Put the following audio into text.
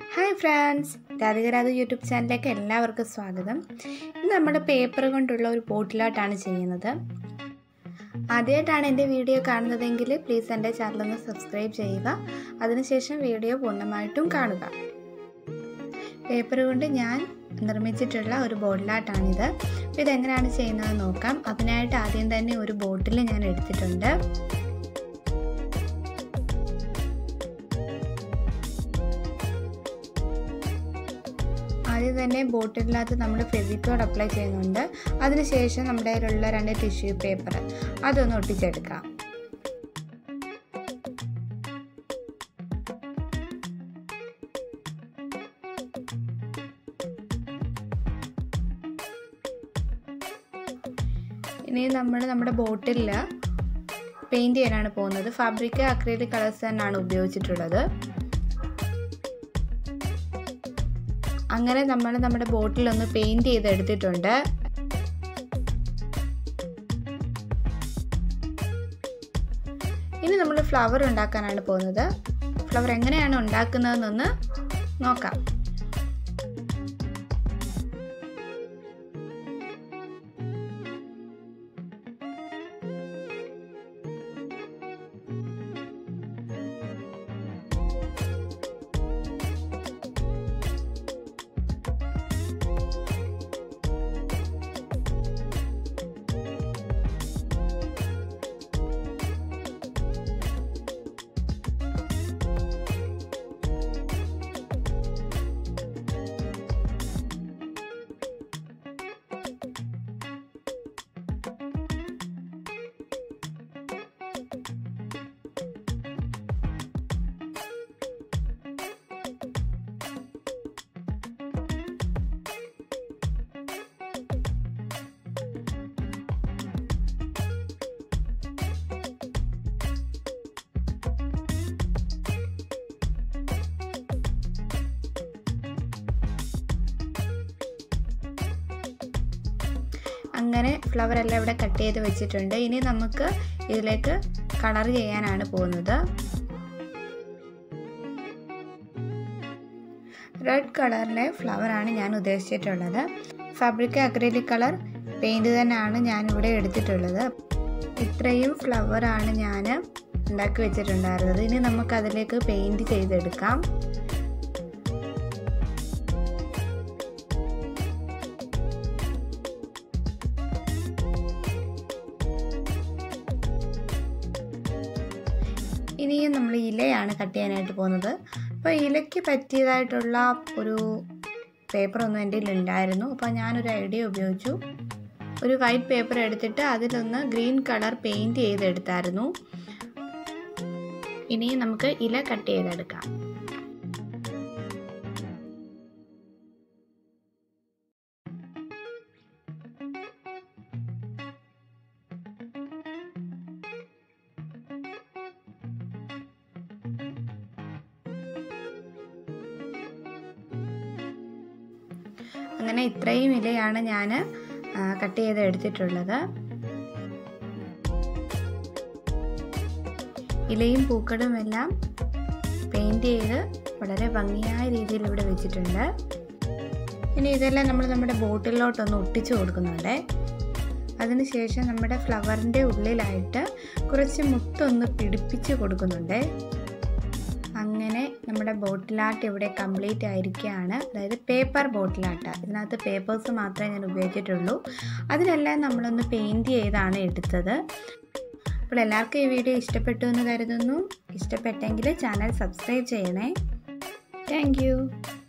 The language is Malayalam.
ഹായ് ഫ്രണ്ട്സ് രാധികരാധ യൂട്യൂബ് ചാനലിലേക്ക് എല്ലാവർക്കും സ്വാഗതം ഇന്ന് നമ്മൾ പേപ്പർ കൊണ്ടുള്ള ഒരു ബോട്ടിലായിട്ടാണ് ചെയ്യുന്നത് ആദ്യമായിട്ടാണ് എൻ്റെ വീഡിയോ കാണുന്നതെങ്കിൽ പ്ലീസ് എൻ്റെ ചാനലൊന്ന് സബ്സ്ക്രൈബ് ചെയ്യുക അതിനുശേഷം വീഡിയോ പൂർണ്ണമായിട്ടും കാണുക പേപ്പർ കൊണ്ട് ഞാൻ നിർമ്മിച്ചിട്ടുള്ള ഒരു ബോട്ടിലായിട്ടാണിത് അപ്പോൾ ഇതെങ്ങനെയാണ് ചെയ്യുന്നത് നോക്കാം അതിനായിട്ട് ആദ്യം തന്നെ ഒരു ബോട്ടിൽ ഞാൻ എടുത്തിട്ടുണ്ട് ആദ്യം തന്നെ ബോട്ടിലിനകത്ത് നമ്മൾ ഫെവിക്കോഡ് അപ്ലൈ ചെയ്യുന്നുണ്ട് അതിനുശേഷം നമ്മുടെ കയ്യിലുള്ള രണ്ട് ടിഷ്യൂ പേപ്പർ അതൊന്ന് ഒട്ടിച്ചെടുക്കാം ഇനി നമ്മൾ നമ്മുടെ ബോട്ടിലിൽ പെയിൻറ് ചെയ്യാനാണ് പോകുന്നത് ഫാബ്രിക് അക്രിലിക് കളേഴ്സ് തന്നെയാണ് ഉപയോഗിച്ചിട്ടുള്ളത് അങ്ങനെ നമ്മൾ നമ്മുടെ ബോട്ടിലൊന്ന് പെയിൻറ് ചെയ്തെടുത്തിട്ടുണ്ട് ഇനി നമ്മൾ ഫ്ലവർ ഉണ്ടാക്കാനാണ് പോകുന്നത് ഫ്ലവർ എങ്ങനെയാണ് ഉണ്ടാക്കുന്നതെന്നൊന്ന് നോക്കാം അങ്ങനെ ഫ്ലവർ എല്ലാം ഇവിടെ കട്ട് ചെയ്ത് വെച്ചിട്ടുണ്ട് ഇനി നമുക്ക് ഇതിലേക്ക് കളർ ചെയ്യാനാണ് പോകുന്നത് റെഡ് കളറിലെ ഫ്ലവറാണ് ഞാൻ ഉദ്ദേശിച്ചിട്ടുള്ളത് ഫാബ്രിക് അക്രലിക് കളർ പെയിൻറ് തന്നെയാണ് ഞാൻ ഇവിടെ എടുത്തിട്ടുള്ളത് ഇത്രയും ഫ്ലവറാണ് ഞാൻ ഉണ്ടാക്കി വെച്ചിട്ടുണ്ടായിരുന്നത് ഇനി നമുക്ക് അതിലേക്ക് പെയിൻറ് ചെയ്തെടുക്കാം ഇനിയും നമ്മൾ ഇലയാണ് കട്ട് ചെയ്യാനായിട്ട് പോകുന്നത് അപ്പോൾ ഇലയ്ക്ക് പറ്റിയതായിട്ടുള്ള ഒരു പേപ്പറൊന്നും എൻ്റെ ഉണ്ടായിരുന്നു അപ്പോൾ ഞാനൊരു ഐഡിയ ഉപയോഗിച്ചു ഒരു വൈറ്റ് പേപ്പർ എടുത്തിട്ട് അതിലൊന്ന് ഗ്രീൻ കളർ പെയിൻറ് ചെയ്തെടുത്തായിരുന്നു ഇനി നമുക്ക് ഇല കട്ട് ചെയ്തെടുക്കാം അങ്ങനെ ഇത്രയും ഇലയാണ് ഞാൻ കട്ട് ചെയ്ത് എടുത്തിട്ടുള്ളത് ഇലയും പൂക്കളും എല്ലാം പെയിൻറ് ചെയ്ത് വളരെ ഭംഗിയായ രീതിയിൽ ഇവിടെ വെച്ചിട്ടുണ്ട് ഇനി ഇതെല്ലാം നമ്മൾ നമ്മുടെ ബോട്ടിലോട്ടൊന്ന് ഒട്ടിച്ചു കൊടുക്കുന്നുണ്ട് അതിനുശേഷം നമ്മുടെ ഫ്ലവറിൻ്റെ ഉള്ളിലായിട്ട് കുറച്ച് മുത്തൊന്ന് പിടിപ്പിച്ച് കൊടുക്കുന്നുണ്ട് അങ്ങനെ നമ്മുടെ ബോട്ടിലാട്ട് ഇവിടെ കംപ്ലീറ്റ് ആയിരിക്കുകയാണ് അതായത് പേപ്പർ ബോട്ടിലാട്ട് ഇതിനകത്ത് പേപ്പേഴ്സ് മാത്രമേ ഞാൻ ഉപയോഗിച്ചിട്ടുള്ളൂ അതിനെല്ലാം നമ്മളൊന്ന് പെയിൻറ് ചെയ്താണ് എടുത്തത് അപ്പോൾ എല്ലാവർക്കും ഈ വീഡിയോ ഇഷ്ടപ്പെട്ടു എന്ന് കരുതുന്നു ഇഷ്ടപ്പെട്ടെങ്കിൽ ചാനൽ സബ്സ്ക്രൈബ് ചെയ്യണേ താങ്ക്